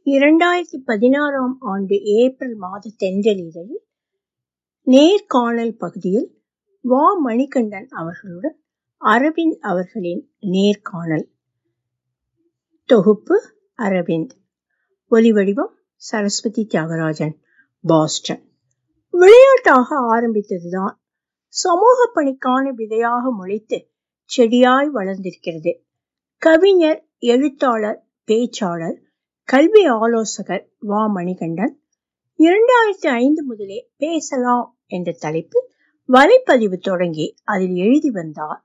இரண்டாயிரத்தி பதினாறாம் ஆண்டு ஏப்ரல் மாத தென்றலிதழில் நேர்காணல் பகுதியில் வா மணிகண்டன் அவர்களுடன் அரவிந்த் அவர்களின் நேர்காணல் தொகுப்பு அரவிந்த் ஒலிவடிவம் சரஸ்வதி தியாகராஜன் பாஸ்டன் விளையாட்டாக ஆரம்பித்ததுதான் சமூக பணிக்கான விதையாக முளைத்து செடியாய் வளர்ந்திருக்கிறது கவிஞர் எழுத்தாளர் பேச்சாளர் கல்வி ஆலோசகர் வா மணிகண்டன் இரண்டாயிரத்தி ஐந்து முதலே பேசலாம் என்ற தலைப்பில் வலைப்பதிவு தொடங்கி அதில் எழுதி வந்தார்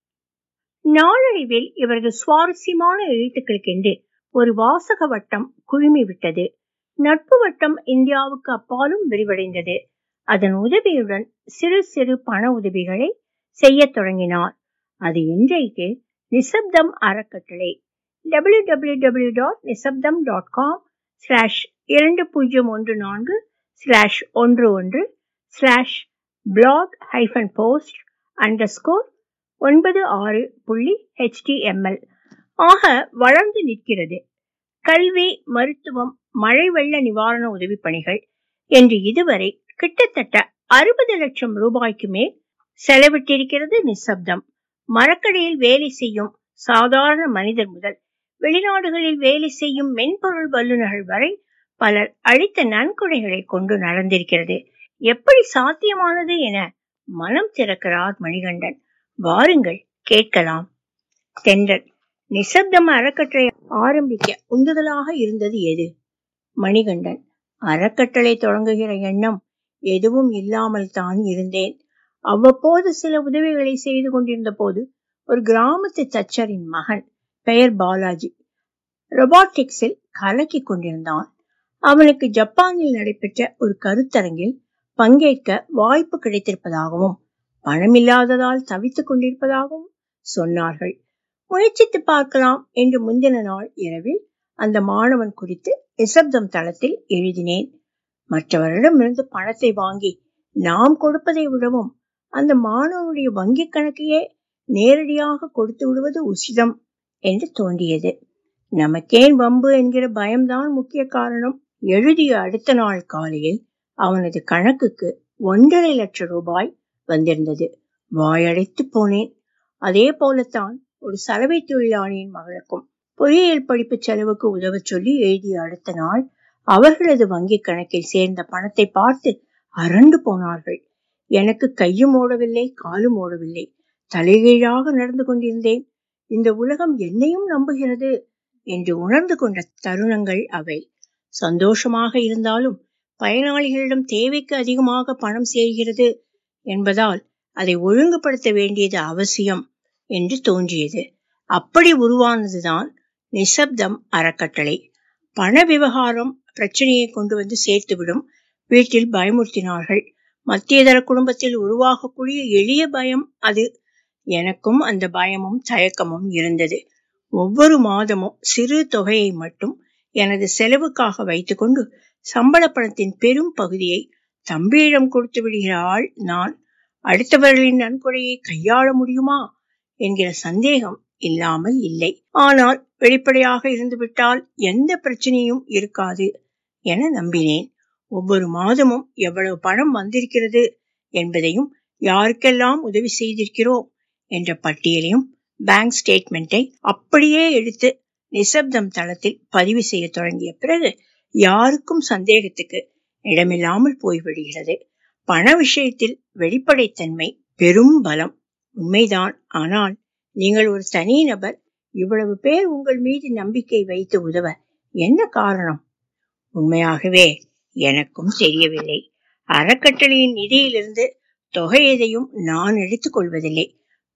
நாளடைவில் இவரது சுவாரஸ்யமான எழுத்துக்களுக்கென்று ஒரு வாசக வட்டம் குழுமிவிட்டது நட்பு வட்டம் இந்தியாவுக்கு அப்பாலும் விரிவடைந்தது அதன் உதவியுடன் சிறு சிறு பண உதவிகளை செய்ய தொடங்கினார் அது இன்றைக்கு நிசப்தம் அறக்கட்டளை W W W dot Nisaptham dot com slash இரண்டு பூஜ்ஜியம் ஒன்று நான்கு ஸ்லாஷ் ஒன்று ஒன்று slash blog hyphen post underscore ஒன்பது ஆறு புள்ளி ஹெச்டிஎம்எல் ஆக வளர்ந்து நிற்கிறது கல்வி மருத்துவம் மழை வெள்ள நிவாரண உதவி பணிகள் என்று இதுவரை கிட்டத்தட்ட அறுபது லட்சம் ரூபாய்க்கு மேல் செலவிட்டிருக்கிறது நிசப்தம் மரக்கடையில் வேலை செய்யும் சாதாரண மனிதர் முதல் வெளிநாடுகளில் வேலை செய்யும் மென்பொருள் வல்லுநர்கள் வரை பலர் அளித்த நன்கொடைகளை கொண்டு நடந்திருக்கிறது எப்படி சாத்தியமானது என மனம் திறக்கிறார் மணிகண்டன் வாருங்கள் கேட்கலாம் தென்றல் நிசப்தம் அறக்கட்டளை ஆரம்பிக்க உந்துதலாக இருந்தது எது மணிகண்டன் அறக்கட்டளை தொடங்குகிற எண்ணம் எதுவும் இல்லாமல் தான் இருந்தேன் அவ்வப்போது சில உதவிகளை செய்து கொண்டிருந்த போது ஒரு கிராமத்து தச்சரின் மகன் பெயர் பாலாஜி ரொபாட்டிக்ஸில் கலக்கி கொண்டிருந்தான் அவனுக்கு ஜப்பானில் நடைபெற்ற ஒரு கருத்தரங்கில் பங்கேற்க வாய்ப்பு கிடைத்திருப்பதாகவும் பணமில்லாததால் தவித்துக் கொண்டிருப்பதாகவும் சொன்னார்கள் முயற்சித்து பார்க்கலாம் என்று முந்தின நாள் இரவில் அந்த மாணவன் குறித்து நிசப்தம் தளத்தில் எழுதினேன் மற்றவரிடமிருந்து பணத்தை வாங்கி நாம் கொடுப்பதை விடவும் அந்த மாணவனுடைய வங்கிக் கணக்கையே நேரடியாக கொடுத்து விடுவது உசிதம் என்று தோன்றியது நமக்கேன் வம்பு என்கிற பயம்தான் முக்கிய காரணம் எழுதிய அடுத்த நாள் காலையில் அவனது கணக்குக்கு ஒன்றரை லட்சம் ரூபாய் வந்திருந்தது வாயடைத்து போனேன் அதே போலத்தான் ஒரு சலவை தொழிலாளியின் மகளுக்கும் பொறியியல் படிப்பு செலவுக்கு உதவ சொல்லி எழுதிய அடுத்த நாள் அவர்களது வங்கி கணக்கில் சேர்ந்த பணத்தை பார்த்து அரண்டு போனார்கள் எனக்கு கையும் ஓடவில்லை காலும் ஓடவில்லை தலைகீழாக நடந்து கொண்டிருந்தேன் இந்த உலகம் என்னையும் நம்புகிறது என்று உணர்ந்து கொண்ட தருணங்கள் அவை சந்தோஷமாக இருந்தாலும் பயனாளிகளிடம் தேவைக்கு அதிகமாக பணம் சேர்கிறது என்பதால் அதை ஒழுங்குபடுத்த வேண்டியது அவசியம் என்று தோன்றியது அப்படி உருவானதுதான் நிசப்தம் அறக்கட்டளை பண விவகாரம் பிரச்சனையை கொண்டு வந்து சேர்த்துவிடும் வீட்டில் பயமுறுத்தினார்கள் மத்தியதர குடும்பத்தில் உருவாகக்கூடிய எளிய பயம் அது எனக்கும் அந்த பயமும் தயக்கமும் இருந்தது ஒவ்வொரு மாதமும் சிறு தொகையை மட்டும் எனது செலவுக்காக வைத்துக்கொண்டு சம்பள பணத்தின் பெரும் பகுதியை தம்பியிடம் கொடுத்து விடுகிற ஆள் நான் அடுத்தவர்களின் நன்கொடையை கையாள முடியுமா என்கிற சந்தேகம் இல்லாமல் இல்லை ஆனால் வெளிப்படையாக இருந்துவிட்டால் எந்த பிரச்சனையும் இருக்காது என நம்பினேன் ஒவ்வொரு மாதமும் எவ்வளவு பணம் வந்திருக்கிறது என்பதையும் யாருக்கெல்லாம் உதவி செய்திருக்கிறோம் என்ற பட்டியலையும் பேங்க் ஸ்டேட்மெண்ட்டை அப்படியே எடுத்து நிசப்தம் தளத்தில் பதிவு செய்ய தொடங்கிய பிறகு யாருக்கும் சந்தேகத்துக்கு இடமில்லாமல் போய்விடுகிறது பண விஷயத்தில் வெளிப்படைத்தன்மை பெரும் பலம் உண்மைதான் ஆனால் நீங்கள் ஒரு தனி நபர் இவ்வளவு பேர் உங்கள் மீது நம்பிக்கை வைத்து உதவ என்ன காரணம் உண்மையாகவே எனக்கும் தெரியவில்லை அறக்கட்டளையின் நிதியிலிருந்து தொகை எதையும் நான் எடுத்துக் கொள்வதில்லை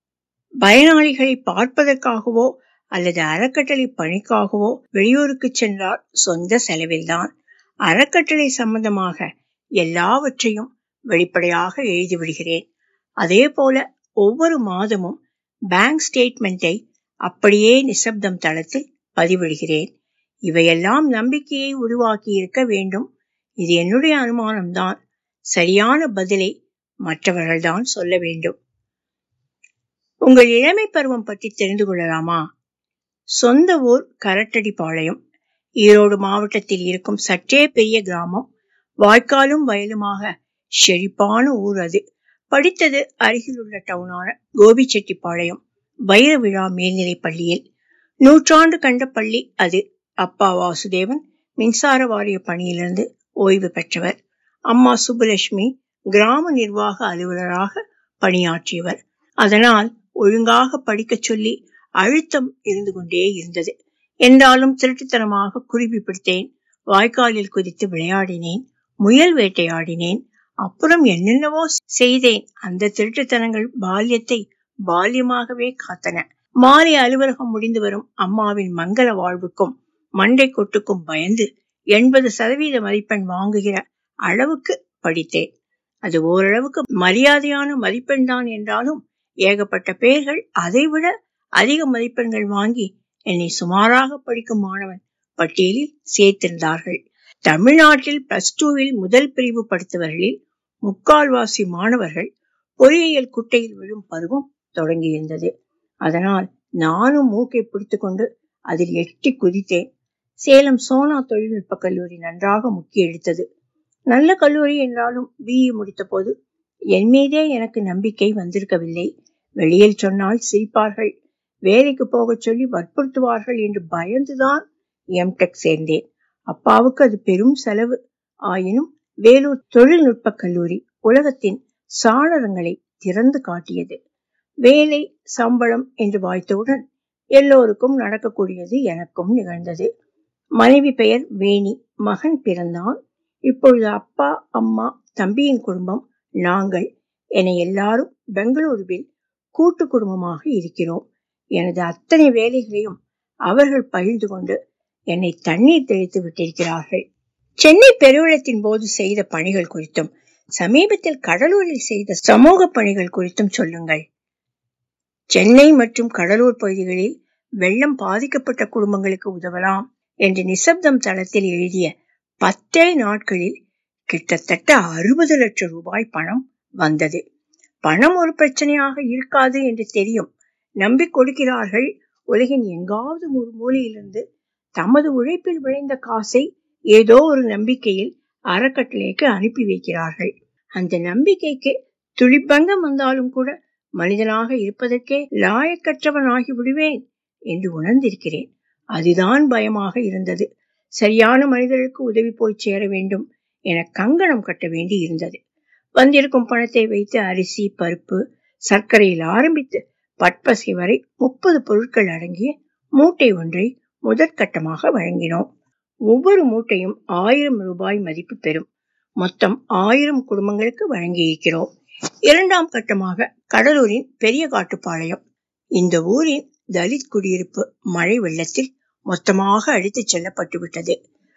பயனாளிகளை பார்ப்பதற்காகவோ அல்லது அறக்கட்டளை பணிக்காகவோ வெளியூருக்கு சென்றால் சொந்த செலவில்தான் அறக்கட்டளை சம்பந்தமாக எல்லாவற்றையும் வெளிப்படையாக எழுதிவிடுகிறேன் அதே போல ஒவ்வொரு மாதமும் பேங்க் ஸ்டேட்மெண்ட்டை அப்படியே நிசப்தம் தளத்தில் பதிவிடுகிறேன் இவையெல்லாம் நம்பிக்கையை உருவாக்கி இருக்க வேண்டும் இது என்னுடைய அனுமானம்தான் சரியான பதிலை மற்றவர்கள்தான் சொல்ல வேண்டும் உங்கள் இளமை பருவம் பற்றி தெரிந்து கொள்ளலாமா சொந்த ஊர் கரட்டடிப்பாளையம் ஈரோடு மாவட்டத்தில் இருக்கும் சற்றே பெரிய கிராமம் வாய்க்காலும் வயலுமாக செழிப்பான ஊர் அது படித்தது அருகிலுள்ள டவுனான கோபிச்செட்டிப்பாளையம் வைர விழா மேல்நிலைப் பள்ளியில் நூற்றாண்டு கண்ட பள்ளி அது அப்பா வாசுதேவன் மின்சார வாரிய பணியிலிருந்து ஓய்வு பெற்றவர் அம்மா சுப்புலட்சுமி கிராம நிர்வாக அலுவலராக பணியாற்றியவர் அதனால் ஒழுங்காக படிக்கச் சொல்லி அழுத்தம் இருந்து கொண்டே இருந்தது என்றாலும் திருட்டுத்தனமாக குருவி பிடித்தேன் வாய்க்காலில் குதித்து விளையாடினேன் முயல் வேட்டையாடினேன் அப்புறம் என்னென்னவோ செய்தேன் அந்த திருட்டுத்தனங்கள் பால்யத்தை பால்யமாகவே காத்தன மாலை அலுவலகம் முடிந்து வரும் அம்மாவின் மங்கள வாழ்வுக்கும் மண்டை கொட்டுக்கும் பயந்து எண்பது சதவீத மதிப்பெண் வாங்குகிற அளவுக்கு படித்தேன் அது ஓரளவுக்கு மரியாதையான மதிப்பெண் தான் என்றாலும் ஏகப்பட்ட பேர்கள் அதைவிட அதிக மதிப்பெண்கள் வாங்கி என்னை சுமாராக படிக்கும் மாணவன் பட்டியலில் சேர்த்திருந்தார்கள் தமிழ்நாட்டில் பிளஸ் டூவில் முதல் பிரிவு படித்தவர்களில் முக்கால்வாசி மாணவர்கள் பொறியியல் குட்டையில் விழும் பருவம் தொடங்கியிருந்தது அதனால் நானும் மூக்கை பிடித்துக்கொண்டு அதில் எட்டி குதித்தேன் சேலம் சோனா தொழில்நுட்ப கல்லூரி நன்றாக முக்கிய எடுத்தது நல்ல கல்லூரி என்றாலும் பிஇ முடித்த போது என் மீதே எனக்கு நம்பிக்கை வந்திருக்கவில்லை வெளியில் சொன்னால் சிரிப்பார்கள் வேலைக்கு போகச் சொல்லி வற்புறுத்துவார்கள் என்று பயந்துதான் எம்டெக் சேர்ந்தேன் அப்பாவுக்கு அது பெரும் செலவு ஆயினும் வேலூர் தொழில்நுட்ப கல்லூரி உலகத்தின் சாளரங்களை திறந்து காட்டியது வேலை சம்பளம் என்று வாய்த்தவுடன் எல்லோருக்கும் நடக்கக்கூடியது எனக்கும் நிகழ்ந்தது மனைவி பெயர் வேணி மகன் பிறந்தான் இப்பொழுது அப்பா அம்மா தம்பியின் குடும்பம் நாங்கள் என எல்லாரும் பெங்களூருவில் கூட்டு குடும்பமாக இருக்கிறோம் எனது அத்தனை வேலைகளையும் அவர்கள் பகிர்ந்து கொண்டு என்னை தண்ணீர் தெளித்து விட்டிருக்கிறார்கள் சென்னை பெருவெள்ளத்தின் போது செய்த பணிகள் குறித்தும் சமீபத்தில் கடலூரில் செய்த சமூக பணிகள் குறித்தும் சொல்லுங்கள் சென்னை மற்றும் கடலூர் பகுதிகளில் வெள்ளம் பாதிக்கப்பட்ட குடும்பங்களுக்கு உதவலாம் என்று நிசப்தம் தளத்தில் எழுதிய பத்தே நாட்களில் கிட்டத்தட்ட அறுபது லட்சம் ரூபாய் பணம் வந்தது பணம் ஒரு பிரச்சனையாக இருக்காது என்று தெரியும் நம்பி கொடுக்கிறார்கள் உலகின் எங்காவது ஒரு மூலையிலிருந்து தமது உழைப்பில் விளைந்த காசை ஏதோ ஒரு நம்பிக்கையில் அறக்கட்டளைக்கு அனுப்பி வைக்கிறார்கள் அந்த நம்பிக்கைக்கு துளிப்பங்கம் வந்தாலும் கூட மனிதனாக இருப்பதற்கே லாயக்கற்றவன் ஆகி விடுவேன் என்று உணர்ந்திருக்கிறேன் அதுதான் பயமாக இருந்தது சரியான மனிதர்களுக்கு உதவி போய் சேர வேண்டும் என கங்கணம் கட்ட வேண்டி இருந்தது வந்திருக்கும் பணத்தை வைத்து அரிசி பருப்பு சர்க்கரையில் ஆரம்பித்து பட்பசை வரை முப்பது பொருட்கள் அடங்கிய மூட்டை ஒன்றை முதற்கட்டமாக வழங்கினோம் ஒவ்வொரு மூட்டையும் ஆயிரம் ரூபாய் மதிப்பு பெறும் மொத்தம் ஆயிரம் குடும்பங்களுக்கு வழங்கியிருக்கிறோம் இரண்டாம் கட்டமாக கடலூரின் பெரிய காட்டுப்பாளையம் இந்த ஊரின் தலித் குடியிருப்பு மழை வெள்ளத்தில் மொத்தமாக அடித்துச் செல்லப்பட்டு விட்டது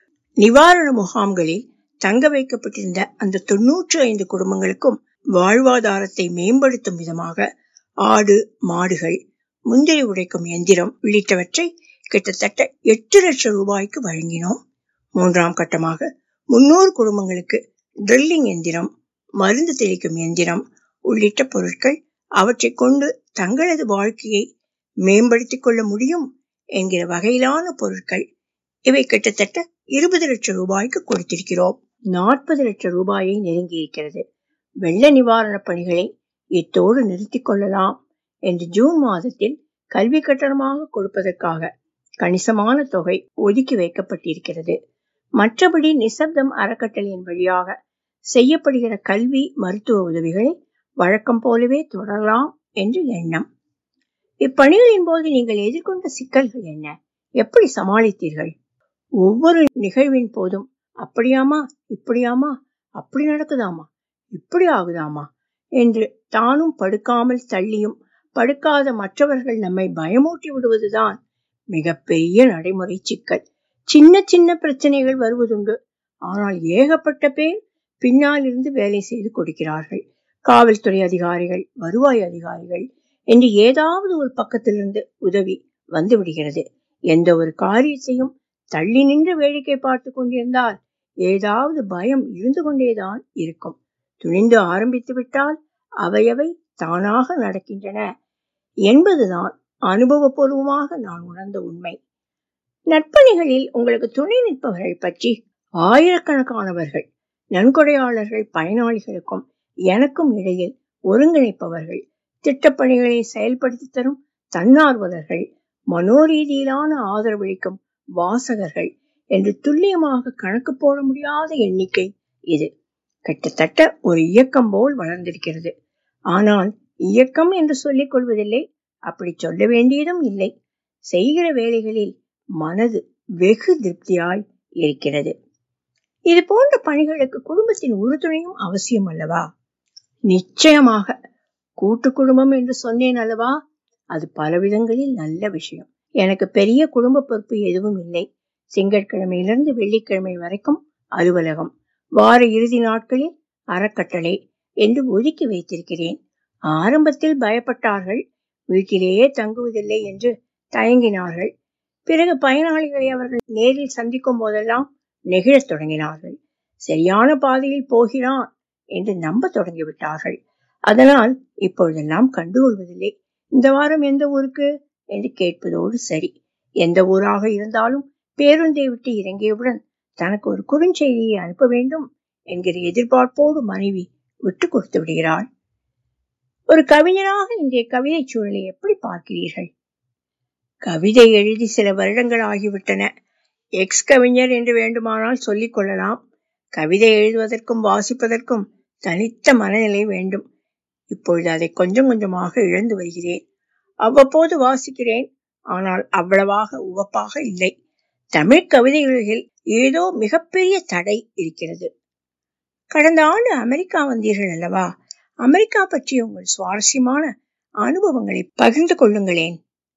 நிவாரண முகாம்களில் தங்க வைக்கப்பட்டிருந்த அந்த தொன்னூற்று ஐந்து குடும்பங்களுக்கும் வாழ்வாதாரத்தை மேம்படுத்தும் விதமாக ஆடு மாடுகள் முந்திரி உடைக்கும் எந்திரம் உள்ளிட்டவற்றை கிட்டத்தட்ட எட்டு லட்சம் ரூபாய்க்கு வழங்கினோம் மூன்றாம் கட்டமாக முன்னூறு குடும்பங்களுக்கு ட்ரில்லிங் எந்திரம் மருந்து தெளிக்கும் எந்திரம் உள்ளிட்ட பொருட்கள் அவற்றை கொண்டு தங்களது வாழ்க்கையை மேம்படுத்திக் கொள்ள முடியும் என்கிற வகையிலான பொருட்கள் இவை கிட்டத்தட்ட இருபது லட்சம் ரூபாய்க்கு கொடுத்திருக்கிறோம் நாற்பது லட்சம் ரூபாயை நெருங்கி இருக்கிறது வெள்ள நிவாரண பணிகளை இத்தோடு நிறுத்திக் கொள்ளலாம் என்று ஜூன் மாதத்தில் கல்வி கட்டணமாக கொடுப்பதற்காக கணிசமான தொகை ஒதுக்கி வைக்கப்பட்டிருக்கிறது மற்றபடி நிசப்தம் அறக்கட்டளையின் வழியாக செய்யப்படுகிற கல்வி மருத்துவ உதவிகளை வழக்கம் போலவே தொடரலாம் என்று எண்ணம் இப்பணிகளின் போது நீங்கள் எதிர்கொண்ட சிக்கல்கள் என்ன எப்படி சமாளித்தீர்கள் ஒவ்வொரு நிகழ்வின் போதும் அப்படியாமா இப்படியாமா அப்படி நடக்குதாமா இப்படி ஆகுதாமா என்று தானும் படுக்காமல் தள்ளியும் படுக்காத மற்றவர்கள் நம்மை பயமூட்டி விடுவதுதான் மிகப்பெரிய நடைமுறை சிக்கல் சின்ன சின்ன பிரச்சனைகள் வருவதுண்டு ஆனால் ஏகப்பட்ட பேர் பின்னால் இருந்து வேலை செய்து கொடுக்கிறார்கள் காவல்துறை அதிகாரிகள் வருவாய் அதிகாரிகள் என்று ஏதாவது ஒரு பக்கத்திலிருந்து உதவி வந்து விடுகிறது எந்த ஒரு காரியத்தையும் தள்ளி நின்று வேடிக்கை பார்த்து கொண்டிருந்தால் ஏதாவது பயம் இருந்து கொண்டேதான் இருக்கும் துணிந்து ஆரம்பித்து விட்டால் அவையவை தானாக நடக்கின்றன என்பதுதான் அனுபவபூர்வமாக நான் உணர்ந்த உண்மை நற்பணிகளில் உங்களுக்கு துணை நிற்பவர்கள் பற்றி ஆயிரக்கணக்கானவர்கள் நன்கொடையாளர்கள் பயனாளிகளுக்கும் எனக்கும் இடையில் ஒருங்கிணைப்பவர்கள் திட்டப்பணிகளை செயல்படுத்தி தரும் தன்னார்வலர்கள் மனோரீதியிலான ஆதரவளிக்கும் வாசகர்கள் என்று துல்லியமாக கணக்கு போட முடியாத எண்ணிக்கை இது கிட்டத்தட்ட ஒரு இயக்கம் போல் வளர்ந்திருக்கிறது ஆனால் இயக்கம் என்று சொல்லிக் கொள்வதில்லை அப்படி சொல்ல வேண்டியதும் இல்லை செய்கிற வேலைகளில் மனது வெகு திருப்தியாய் இருக்கிறது இது போன்ற பணிகளுக்கு குடும்பத்தின் உறுதுணையும் அவசியம் அல்லவா நிச்சயமாக கூட்டு குடும்பம் என்று சொன்னேன் அல்லவா அது பல விதங்களில் நல்ல விஷயம் எனக்கு பெரிய குடும்ப பொறுப்பு எதுவும் இல்லை திங்கட்கிழமையிலிருந்து வெள்ளிக்கிழமை வரைக்கும் அலுவலகம் வார இறுதி நாட்களில் அறக்கட்டளை என்று ஒதுக்கி வைத்திருக்கிறேன் ஆரம்பத்தில் பயப்பட்டார்கள் வீட்டிலேயே தங்குவதில்லை என்று தயங்கினார்கள் பிறகு பயனாளிகளை அவர்கள் நேரில் சந்திக்கும் போதெல்லாம் நெகிழத் தொடங்கினார்கள் சரியான பாதையில் போகிறான் என்று நம்ப தொடங்கிவிட்டார்கள் அதனால் இப்பொழுதெல்லாம் கண்டுகொள்வதில்லை இந்த வாரம் எந்த ஊருக்கு என்று கேட்பதோடு சரி எந்த ஊராக இருந்தாலும் பேருந்தை விட்டு இறங்கியவுடன் தனக்கு ஒரு குறுஞ்செய்தியை அனுப்ப வேண்டும் என்கிற எதிர்பார்ப்போடு மனைவி விட்டு கொடுத்து விடுகிறாள் ஒரு கவிஞனாக இன்றைய கவிதை சூழலை எப்படி பார்க்கிறீர்கள் கவிதை எழுதி சில வருடங்கள் ஆகிவிட்டன எக்ஸ் கவிஞர் என்று வேண்டுமானால் சொல்லிக் கொள்ளலாம் கவிதை எழுதுவதற்கும் வாசிப்பதற்கும் தனித்த மனநிலை வேண்டும் இப்பொழுது அதை கொஞ்சம் கொஞ்சமாக இழந்து வருகிறேன் அவ்வப்போது வாசிக்கிறேன் ஆனால் அவ்வளவாக உவப்பாக இல்லை தமிழ் கவிதைகளில் ஏதோ மிகப்பெரிய தடை இருக்கிறது கடந்த ஆண்டு அமெரிக்கா வந்தீர்கள் அல்லவா அமெரிக்கா பற்றிய உங்கள் சுவாரஸ்யமான அனுபவங்களை பகிர்ந்து கொள்ளுங்களேன்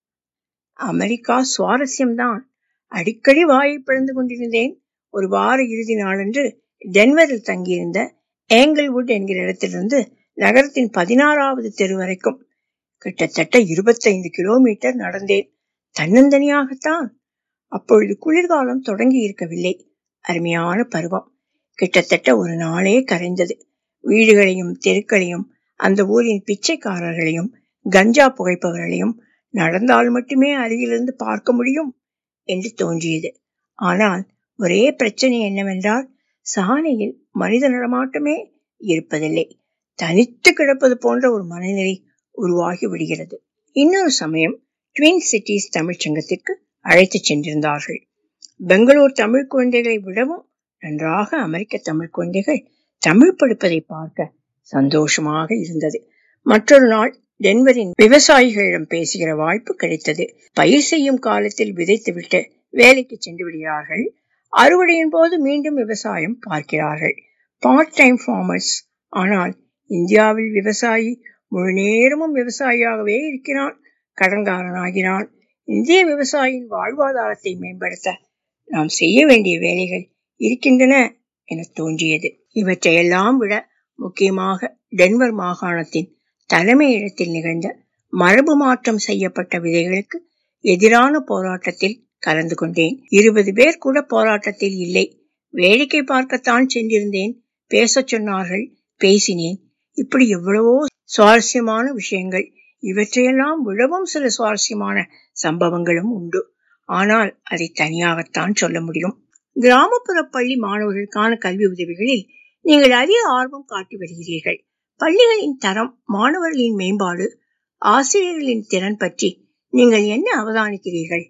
அமெரிக்கா சுவாரஸ்யம்தான் அடிக்கடி வாயை பிளந்து கொண்டிருந்தேன் ஒரு வார இறுதி நாளன்று டென்வரில் தங்கியிருந்த ஏங்கிள்வுட் என்கிற இடத்திலிருந்து நகரத்தின் பதினாறாவது தெரு வரைக்கும் கிட்டத்தட்ட இருபத்தைந்து கிலோமீட்டர் நடந்தேன் தன்னந்தனியாகத்தான் அப்பொழுது குளிர்காலம் தொடங்கி இருக்கவில்லை அருமையான பருவம் கிட்டத்தட்ட ஒரு நாளே கரைந்தது வீடுகளையும் தெருக்களையும் அந்த ஊரின் பிச்சைக்காரர்களையும் கஞ்சா புகைப்பவர்களையும் நடந்தால் மட்டுமே அருகிலிருந்து பார்க்க முடியும் என்று தோன்றியது ஆனால் ஒரே பிரச்சனை என்னவென்றால் சாலையில் மனித நடமாட்டமே இருப்பதில்லை தனித்து கிடப்பது போன்ற ஒரு மனநிலை உருவாகி விடுகிறது இன்னொரு சமயம் ட்வின் சிட்டிஸ் தமிழ்ச்சங்கத்திற்கு அழைத்து சென்றிருந்தார்கள் பெங்களூர் தமிழ் குழந்தைகளை விடவும் நன்றாக அமெரிக்க தமிழ் குழந்தைகள் தமிழ் படிப்பதை பார்க்க சந்தோஷமாக இருந்தது மற்றொரு நாள் டென்வரின் விவசாயிகளிடம் பேசுகிற வாய்ப்பு கிடைத்தது பயிர் செய்யும் காலத்தில் விதைத்துவிட்டு வேலைக்கு சென்று விடுகிறார்கள் அறுவடையின் போது மீண்டும் விவசாயம் பார்க்கிறார்கள் பார்ட் டைம் ஃபார்மர்ஸ் ஆனால் இந்தியாவில் விவசாயி முழு நேரமும் விவசாயியாகவே இருக்கிறான் கடன்காரனாகிறான் இந்திய விவசாயியின் வாழ்வாதாரத்தை மேம்படுத்த நாம் செய்ய வேண்டிய வேலைகள் இருக்கின்றன என தோன்றியது இவற்றையெல்லாம் விட முக்கியமாக டென்வர் மாகாணத்தின் தலைமையிடத்தில் நிகழ்ந்த மரபு மாற்றம் செய்யப்பட்ட விதைகளுக்கு எதிரான போராட்டத்தில் கலந்து கொண்டேன் இருபது பேர் கூட போராட்டத்தில் இல்லை வேடிக்கை பார்க்கத்தான் சென்றிருந்தேன் பேசச் சொன்னார்கள் பேசினேன் இப்படி எவ்வளவோ சுவாரஸ்யமான விஷயங்கள் இவற்றையெல்லாம் விடவும் சில சுவாரஸ்யமான சம்பவங்களும் உண்டு ஆனால் அதை தனியாகத்தான் சொல்ல முடியும் கிராமப்புற பள்ளி மாணவர்களுக்கான கல்வி உதவிகளில் நீங்கள் அதிக ஆர்வம் காட்டி வருகிறீர்கள் பள்ளிகளின் தரம் மாணவர்களின் மேம்பாடு ஆசிரியர்களின் திறன் பற்றி நீங்கள் என்ன அவதானிக்கிறீர்கள்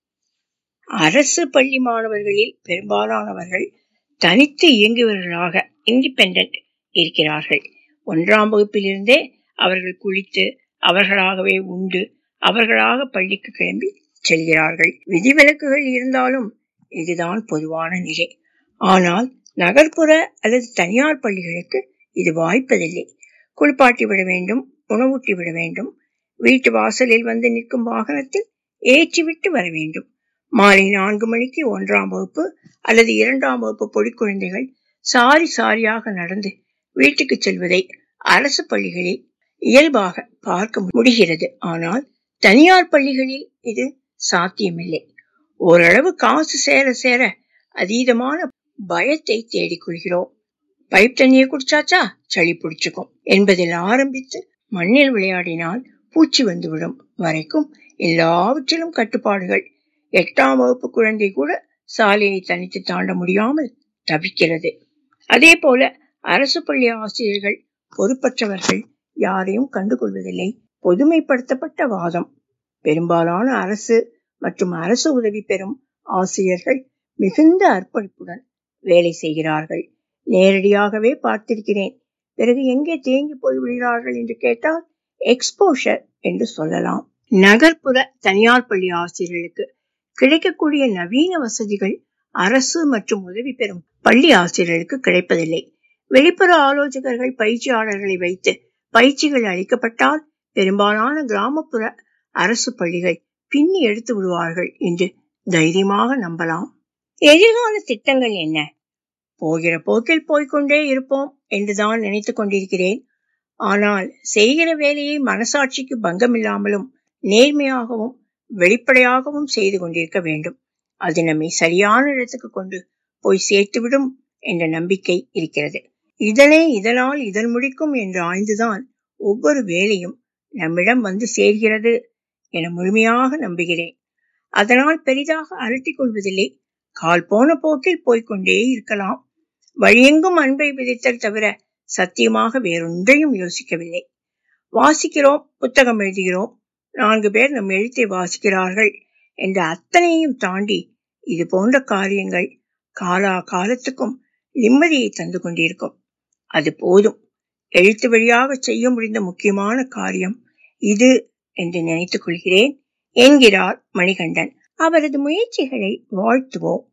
அரசு பள்ளி மாணவர்களில் பெரும்பாலானவர்கள் தனித்து இயங்குவர்களாக இண்டிபெண்டன்ட் இருக்கிறார்கள் ஒன்றாம் வகுப்பிலிருந்தே அவர்கள் குளித்து அவர்களாகவே உண்டு அவர்களாக பள்ளிக்கு கிளம்பி செல்கிறார்கள் விதிவிலக்குகள் இருந்தாலும் இதுதான் பொதுவான நிலை ஆனால் நகர்ப்புற அல்லது தனியார் பள்ளிகளுக்கு இது வாய்ப்பதில்லை குளிப்பாட்டி விட வேண்டும் உணவூட்டி விட வேண்டும் வீட்டு வாசலில் வந்து நிற்கும் வாகனத்தில் ஏற்றிவிட்டு வர வேண்டும் மாலை நான்கு மணிக்கு ஒன்றாம் வகுப்பு அல்லது இரண்டாம் வகுப்பு பொடி குழந்தைகள் சாரி சாரியாக நடந்து வீட்டுக்கு செல்வதை அரசு பள்ளிகளில் இயல்பாக பார்க்க முடிகிறது ஆனால் தனியார் பள்ளிகளில் இது சாத்தியமில்லை ஓரளவு காசு சேர சேர அதீதமான பயத்தை தேடிக்கொள்கிறோம் பைப் தண்ணியை குடிச்சாச்சா சளி பிடிச்சுக்கும் என்பதில் ஆரம்பித்து மண்ணில் விளையாடினால் பூச்சி வந்துவிடும் வரைக்கும் எல்லாவற்றிலும் கட்டுப்பாடுகள் எட்டாம் வகுப்பு குழந்தை கூட சாலையை தனித்து தாண்ட முடியாமல் தவிக்கிறது அதே போல அரசு பள்ளி ஆசிரியர்கள் பொறுப்பற்றவர்கள் யாரையும் கண்டுகொள்வதில்லை பொதுமைப்படுத்தப்பட்ட வாதம் பெரும்பாலான அரசு மற்றும் அரசு உதவி பெறும் ஆசிரியர்கள் மிகுந்த அர்ப்பணிப்புடன் வேலை செய்கிறார்கள் நேரடியாகவே பார்த்திருக்கிறேன் பிறகு எங்கே தேங்கி போய்விடுகிறார்கள் என்று கேட்டால் எக்ஸ்போஷர் என்று சொல்லலாம் நகர்ப்புற தனியார் பள்ளி ஆசிரியர்களுக்கு கிடைக்கக்கூடிய நவீன வசதிகள் அரசு மற்றும் உதவி பெறும் பள்ளி ஆசிரியர்களுக்கு கிடைப்பதில்லை வெளிப்புற ஆலோசகர்கள் பயிற்சியாளர்களை வைத்து பயிற்சிகள் அளிக்கப்பட்டால் பெரும்பாலான கிராமப்புற அரசு பள்ளிகள் பின்னி எடுத்து விடுவார்கள் என்று தைரியமாக நம்பலாம் எதிர்கால திட்டங்கள் என்ன போகிற போக்கில் போய்கொண்டே இருப்போம் என்றுதான் நினைத்துக் கொண்டிருக்கிறேன் ஆனால் செய்கிற வேலையை மனசாட்சிக்கு பங்கமில்லாமலும் நேர்மையாகவும் வெளிப்படையாகவும் செய்து கொண்டிருக்க வேண்டும் அது நம்மை சரியான இடத்துக்கு கொண்டு போய் சேர்த்துவிடும் என்ற நம்பிக்கை இருக்கிறது இதனை இதனால் இதன் முடிக்கும் என்று ஆய்ந்துதான் ஒவ்வொரு வேலையும் நம்மிடம் வந்து சேர்கிறது என முழுமையாக நம்புகிறேன் அதனால் பெரிதாக அலட்டிக் கொள்வதில்லை கால் போன போக்கில் போய்கொண்டே இருக்கலாம் வழியெங்கும் அன்பை விதைத்தல் தவிர சத்தியமாக வேறொன்றையும் யோசிக்கவில்லை வாசிக்கிறோம் புத்தகம் எழுதுகிறோம் நான்கு பேர் நம் எழுத்தை வாசிக்கிறார்கள் என்ற அத்தனையும் தாண்டி இது போன்ற காரியங்கள் காலா காலத்துக்கும் நிம்மதியை தந்து கொண்டிருக்கும் அது போதும் எழுத்து வழியாக செய்ய முடிந்த முக்கியமான காரியம் இது என்று நினைத்துக் கொள்கிறேன் என்கிறார் மணிகண்டன் அவரது முயற்சிகளை வாழ்த்துவோம்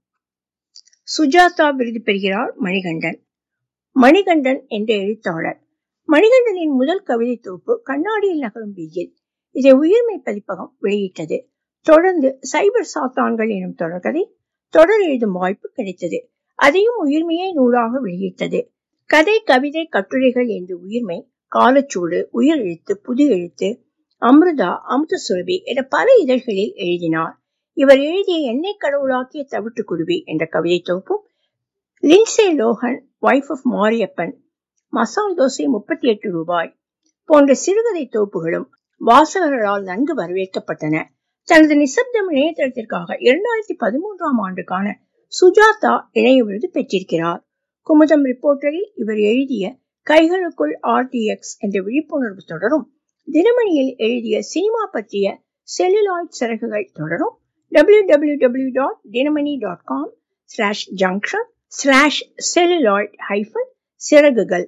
சுஜாதா விருது பெறுகிறார் மணிகண்டன் மணிகண்டன் என்ற எழுத்தாளர் மணிகண்டனின் முதல் கவிதை தொகுப்பு கண்ணாடியில் நகரும் வெயில் இதை உயிர்மை பதிப்பகம் வெளியிட்டது தொடர்ந்து சைபர் சாத்தான்கள் எனும் தொடர்கதை தொடர் எழுதும் வாய்ப்பு கிடைத்தது அதையும் உயிர்மையே நூலாக வெளியிட்டது கதை கவிதை கட்டுரைகள் என்று உயிர்மை காலச்சூடு உயிர் எழுத்து புது எழுத்து அமிர்தா அமுத சுரபி என பல இதழ்களில் எழுதினார் இவர் எழுதிய எண்ணெய் கடவுளாக்கிய தவிட்டுக்குருவி என்ற கவிதை தொகுப்பும் Lindsay Lohan wife of Mariappan masala dosa முப்பத்தி எட்டு ரூபாய் போன்ற சிறுகதை தொகுப்புகளும் வாசகர்களால் நன்கு வரவேற்கப்பட்டன தனது நிசப்தம் இணையதளத்திற்காக இரண்டாயிரத்தி பதிமூன்றாம் ஆண்டுக்கான சுஜாதா இணைய விருது பெற்றிருக்கிறார் குமுதம் ரிப்போர்ட்டரில் இவர் எழுதிய கைகளுக்குள் ஆர்டிஎக்ஸ் என்ற விழிப்புணர்வு தொடரும் தினமணியில் எழுதிய சினிமா பற்றிய செல்லுலாய்ட் சிறகுகள் தொடரும் W W W dot Dinamani dot com slash junction slash celluloid hyphen சிறகுகள்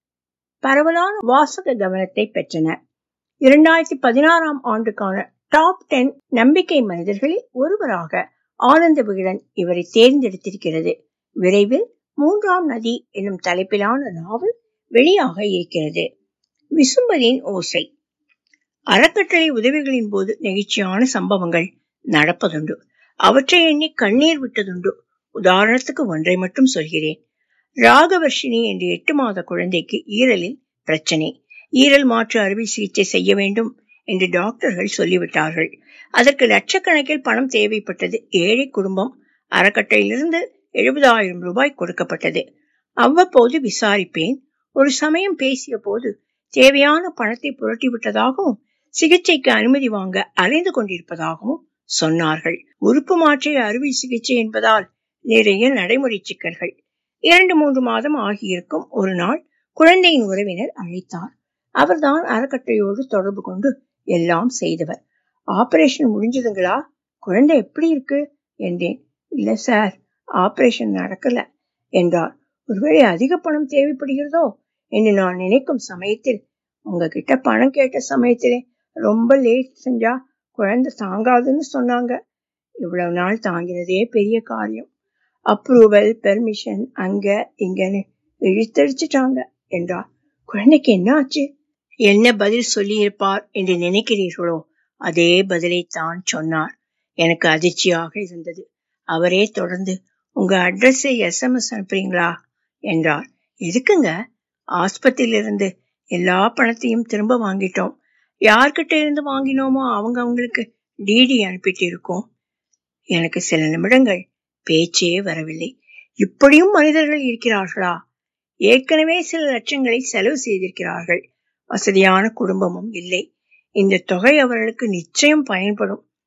பரவலான வாசக கவனத்தை பெற்றன இரண்டாயிரத்தி பதினாறாம் ஆண்டுக்கான டாப் டென் நம்பிக்கை மனிதர்களில் ஒருவராக ஆனந்த விகடன் இவரை தேர்ந்தெடுத்திருக்கிறது விரைவில் மூன்றாம் நதி என்னும் தலைப்பிலான நாவல் வெளியாக இருக்கிறது விசும்பலின் ஓசை அறக்கட்டளை உதவிகளின் போது நெகிழ்ச்சியான சம்பவங்கள் நடப்பதுண்டு அவற்றை எண்ணி கண்ணீர் விட்டதுண்டு உதாரணத்துக்கு ஒன்றை மட்டும் சொல்கிறேன் ராகவர்ஷினி என்ற எட்டு மாத குழந்தைக்கு ஈரலில் பிரச்சனை ஈரல் மாற்று அறுவை சிகிச்சை செய்ய வேண்டும் என்று டாக்டர்கள் சொல்லிவிட்டார்கள் அதற்கு லட்சக்கணக்கில் பணம் தேவைப்பட்டது ஏழை குடும்பம் அறக்கட்டையிலிருந்து எழுபதாயிரம் ரூபாய் கொடுக்கப்பட்டது அவ்வப்போது விசாரிப்பேன் ஒரு சமயம் பேசிய போது தேவையான பணத்தை புரட்டி விட்டதாகவும் சிகிச்சைக்கு அனுமதி வாங்க அலைந்து கொண்டிருப்பதாகவும் சொன்னார்கள் உறுப்பு மாற்றை அறுவை சிகிச்சை என்பதால் நிறைய நடைமுறை சிக்கல்கள் இரண்டு மூன்று மாதம் ஆகியிருக்கும் ஒரு நாள் குழந்தையின் உறவினர் அழைத்தார் அவர்தான் அறக்கட்டையோடு தொடர்பு கொண்டு எல்லாம் செய்தவர் ஆபரேஷன் முடிஞ்சதுங்களா குழந்தை எப்படி இருக்கு என்றேன் இல்ல சார் ஆபரேஷன் நடக்கல என்றார் ஒருவேளை அதிக பணம் தேவைப்படுகிறதோ என்று நான் நினைக்கும் சமயத்தில் உங்ககிட்ட பணம் கேட்ட சமயத்திலே ரொம்ப லேட் செஞ்சா குழந்தை தாங்காதுன்னு சொன்னாங்க இவ்வளவு நாள் தாங்கினதே பெரிய காரியம் அப்ரூவல் பெர்மிஷன் அங்க இங்கன்னு இழுத்தடிச்சிட்டாங்க என்றார் குழந்தைக்கு என்ன ஆச்சு என்ன பதில் சொல்லியிருப்பார் என்று நினைக்கிறீர்களோ அதே பதிலை தான் சொன்னார் எனக்கு அதிர்ச்சியாக இருந்தது அவரே தொடர்ந்து உங்க அட்ரஸை எஸ்எம்எஸ் அனுப்புறீங்களா என்றார் எதுக்குங்க ஆஸ்பத்திரியிலிருந்து எல்லா பணத்தையும் திரும்ப வாங்கிட்டோம் யார்கிட்ட இருந்து வாங்கினோமோ அவங்க அவங்களுக்கு டிடி அனுப்பிட்டு இருக்கோம் எனக்கு சில நிமிடங்கள் பேச்சே வரவில்லை இப்படியும் மனிதர்கள் இருக்கிறார்களா ஏற்கனவே சில லட்சங்களை செலவு செய்திருக்கிறார்கள் வசதியான குடும்பமும் இல்லை இந்த தொகை அவர்களுக்கு நிச்சயம் பயன்படும்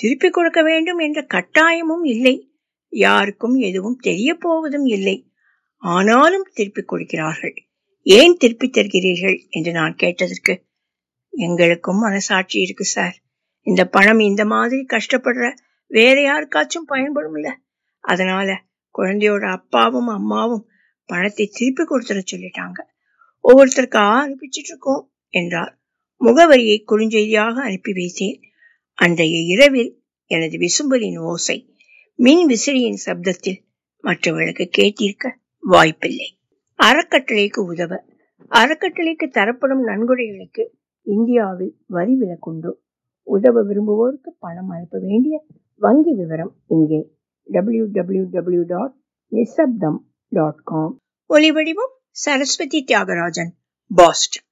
திருப்பிக் கொடுக்க வேண்டும் என்ற கட்டாயமும் இல்லை யாருக்கும் எதுவும் தெரிய போவதும் இல்லை ஆனாலும் திருப்பிக் கொடுக்கிறார்கள் ஏன் திருப்பி தருகிறீர்கள் என்று நான் கேட்டதற்கு எங்களுக்கும் மனசாட்சி இருக்கு சார் இந்த பணம் இந்த மாதிரி கஷ்டப்படுற வேற யாருக்காச்சும் பயன்படும்ல அதனால குழந்தையோட அப்பாவும் அம்மாவும் பணத்தை திருப்பி கொடுத்துட சொல்லிட்டாங்க ஒவ்வொருத்தருக்கா அனுப்பிச்சிட்டு இருக்கோம் என்றார் முகவரியை குறுஞ்செய்தியாக அனுப்பி வைத்தேன் அன்றைய இரவில் எனது விசும்பலின் ஓசை மின் விசிறியின் சப்தத்தில் மற்றவர்களுக்கு கேட்டிருக்க வாய்ப்பில்லை அறக்கட்டளைக்கு உதவ அறக்கட்டளைக்கு தரப்படும் நன்கொடைகளுக்கு இந்தியாவில் வரி விலக்குண்டு உதவ விரும்புவோருக்கு பணம் அனுப்ப வேண்டிய வங்கி விவரம் இங்கே W W W dot Nisaptham dot com ஒலிவடிவம் சரஸ்வதி தியாகராஜன் பாஸ்டன்